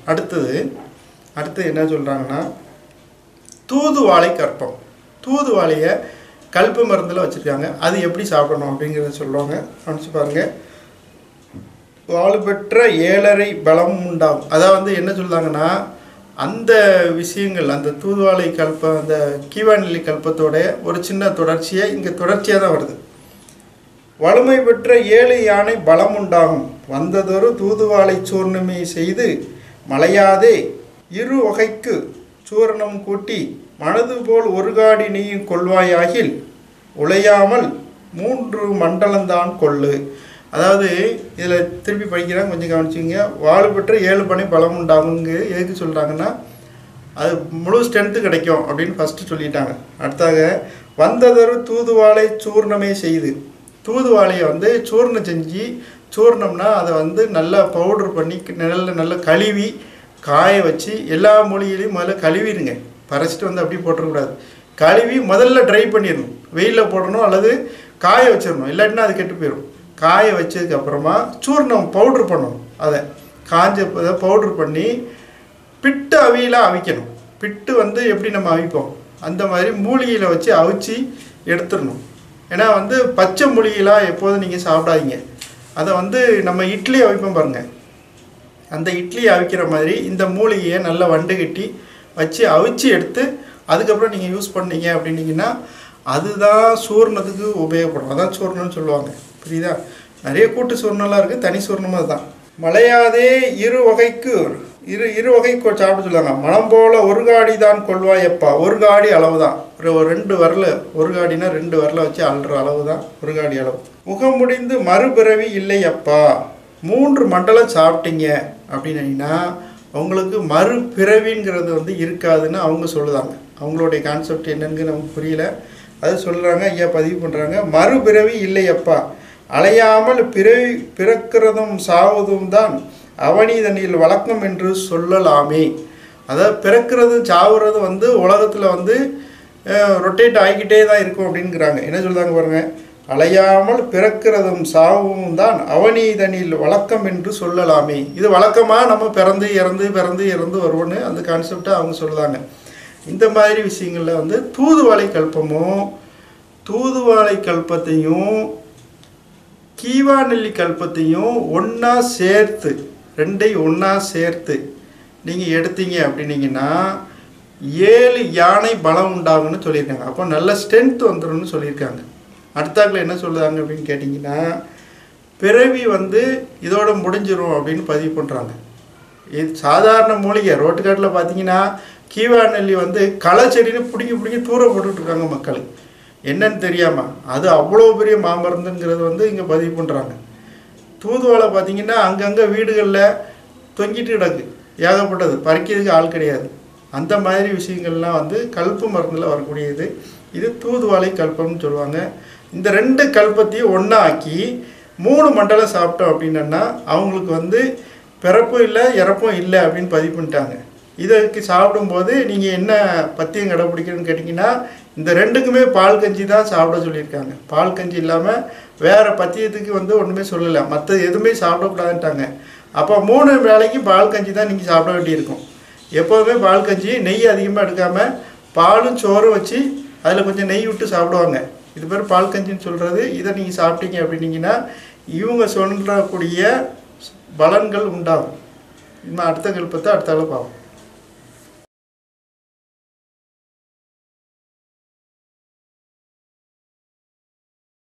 அடுத்தது அடுத்து என்ன சொல்கிறாங்கன்னா தூதுவாளை கற்பம் தூதுவாளையை கல்பு மருந்தில் வச்சுருக்காங்க அது எப்படி சாப்பிடணும் அப்படிங்கிறத சொல்லுவாங்க கவனிச்சு பாருங்கள் வாழு பெற்ற ஏழரை பலம் உண்டாகும் அதாவது வந்து என்ன சொல்றாங்கன்னா அந்த விஷயங்கள் அந்த தூதுவாளை கல்ப அந்த கீவாநிலை கல்பத்தோட ஒரு சின்ன தொடர்ச்சியை இங்கே தொடர்ச்சியாக தான் வருது வலிமை பெற்ற ஏழு யானை பலம் உண்டாகும் வந்ததொரு தூதுவாளை சூர்ணமை செய்து மலையாதே இரு வகைக்கு சூரணம் கூட்டி மனது போல் ஒரு காடி நீயும் கொள்வாயாகில் உழையாமல் மூன்று மண்டலம்தான் கொள்ளு அதாவது இதில் திருப்பி படிக்கிறேன் கொஞ்சம் கவனிச்சிங்க வாழ் பெற்ற ஏழு பணி பலம் உண்டாகுங்க எதுக்கு சொல்கிறாங்கன்னா அது முழு ஸ்ட்ரென்த்து கிடைக்கும் அப்படின்னு ஃபஸ்ட்டு சொல்லிட்டாங்க அடுத்தாக வந்ததொரு தூதுவாளை சூர்ணமே செய்து தூதுவாளையை வந்து சூர்ணம் செஞ்சு சூர்ணம்னா அதை வந்து நல்லா பவுடர் பண்ணி நல்ல நல்லா கழுவி காய வச்சு எல்லா மூலிகையிலையும் முதல்ல கழுவிடுங்க பறைச்சிட்டு வந்து அப்படி போட்டுறக்கூடாது கழுவி முதல்ல ட்ரை பண்ணிடணும் வெயிலில் போடணும் அல்லது காய வச்சிடணும் இல்லாட்டினா அது கெட்டு போயிடும் காய வச்சதுக்கு அப்புறமா சூர்ணம் பவுட்ரு பண்ணணும் அதை காஞ்ச பவுட்ரு பண்ணி பிட்டு அவியலாக அவிக்கணும் பிட்டு வந்து எப்படி நம்ம அவிப்போம் அந்த மாதிரி மூலிகையில் வச்சு அவிச்சு எடுத்துடணும் ஏன்னா வந்து பச்சை மூலிகைலாம் எப்போதும் நீங்கள் சாப்பிடாதீங்க அதை வந்து நம்ம இட்லி அவிப்போம் பாருங்கள் அந்த இட்லி அவிக்கிற மாதிரி இந்த மூலிகையை நல்லா வண்டு கட்டி வச்சு அவிச்சு எடுத்து அதுக்கப்புறம் நீங்கள் யூஸ் பண்ணீங்க அப்படின்னீங்கன்னா அதுதான் சூர்ணத்துக்கு உபயோகப்படும் அதான் சூர்ணம்னு சொல்லுவாங்க புரியுதா நிறைய கூட்டு சூர்ணம்லாம் இருக்குது தனி சூர்ணமும் அதுதான் மலையாதே இரு வகைக்கு இரு இரு வகைக்கு சாப்பிட சொல்லுவாங்க மனம் போல ஒரு காடி தான் கொள்வாயப்பா ஒரு காடி அளவு தான் ஒரு ஒரு ரெண்டு வரல ஒரு காடினா ரெண்டு வரல வச்சு அள்ளுற அளவு தான் ஒரு காடி அளவு முகம் முடிந்து மறுபிறவி இல்லை அப்பா மூன்று மண்டலம் சாப்பிட்டீங்க அப்படின்னீங்கன்னா உங்களுக்கு மறுபிறவிங்கிறது வந்து இருக்காதுன்னு அவங்க சொல்லுதாங்க அவங்களுடைய கான்செப்ட் என்னன்னு நமக்கு புரியல அது சொல்கிறாங்க ஐயா பதிவு பண்ணுறாங்க மறுபிறவி இல்லையப்பா அலையாமல் பிறவி பிறக்கிறதும் சாவதும் தான் அவனிதனில் வழக்கம் என்று சொல்லலாமே அதாவது பிறக்கிறதும் சாவுறதும் வந்து உலகத்தில் வந்து ரொட்டேட் ஆகிக்கிட்டே தான் இருக்கும் அப்படிங்கிறாங்க என்ன சொல்கிறாங்க பாருங்க அலையாமல் பிறக்கிறதும் சாவும் தான் அவனீதனில் வழக்கம் என்று சொல்லலாமே இது வழக்கமாக நம்ம பிறந்து இறந்து பிறந்து இறந்து வருவோன்னு அந்த கான்செப்டை அவங்க சொல்லுதாங்க இந்த மாதிரி விஷயங்களில் வந்து தூதுவாளை கல்பமும் தூதுவாளை கல்பத்தையும் கீவாநெல்லி கல்பத்தையும் ஒன்றா சேர்த்து ரெண்டையும் ஒன்றா சேர்த்து நீங்கள் எடுத்தீங்க அப்படின்னீங்கன்னா ஏழு யானை பலம் உண்டாகும்னு சொல்லியிருக்காங்க அப்போ நல்ல ஸ்ட்ரென்த் வந்துடும்னு சொல்லியிருக்காங்க அடுத்தாக்கில் என்ன சொல்லுதாங்க அப்படின்னு கேட்டிங்கன்னா பிறவி வந்து இதோட முடிஞ்சிரும் அப்படின்னு பதிவு பண்ணுறாங்க இது சாதாரண மூலிகை ரோட்டுக்காட்டில் பார்த்தீங்கன்னா கீவா நெல்லி வந்து களை செடின்னு பிடிங்கி பிடிங்கி தூர போட்டுட்ருக்காங்க மக்கள் என்னன்னு தெரியாமல் அது அவ்வளோ பெரிய மாமருந்துங்கிறது வந்து இங்கே பதிவு பண்ணுறாங்க தூதுவாளை பார்த்தீங்கன்னா அங்கங்கே வீடுகளில் தொங்கிட்டு கிடக்கு ஏகப்பட்டது பறிக்கிறதுக்கு ஆள் கிடையாது அந்த மாதிரி விஷயங்கள்லாம் வந்து கல்பு மருந்தில் வரக்கூடியது இது தூதுவாளை கல்பம்னு சொல்லுவாங்க இந்த ரெண்டு கல்பத்தையும் ஒன்றா ஆக்கி மூணு மண்டலம் சாப்பிட்டோம் அப்படின்னா அவங்களுக்கு வந்து பிறப்பும் இல்லை இறப்பும் இல்லை அப்படின்னு பதிவு பண்ணிட்டாங்க இதற்கு சாப்பிடும்போது நீங்கள் என்ன பத்தியம் கடைப்பிடிக்கணும்னு கேட்டிங்கன்னா இந்த ரெண்டுக்குமே பால் கஞ்சி தான் சாப்பிட சொல்லியிருக்காங்க பால் கஞ்சி இல்லாமல் வேறு பத்தியத்துக்கு வந்து ஒன்றுமே சொல்லலை மற்ற எதுவுமே சாப்பிடக்கூடாதுன்ட்டாங்க அப்போ மூணு வேளைக்கு பால் கஞ்சி தான் நீங்கள் சாப்பிட வேண்டியிருக்கும் எப்போதுமே பால் கஞ்சி நெய் அதிகமாக எடுக்காமல் பாலும் சோறும் வச்சு அதில் கொஞ்சம் நெய் விட்டு சாப்பிடுவாங்க இது பேர் பால் கஞ்சின்னு சொல்கிறது இதை நீங்கள் சாப்பிட்டீங்க அப்படின்னீங்கன்னா இவங்க சொல்லக்கூடிய பலன்கள் உண்டாகும் இன்னும் அடுத்த கல்பத்தை அடுத்த ஆள் பார்ப்போம்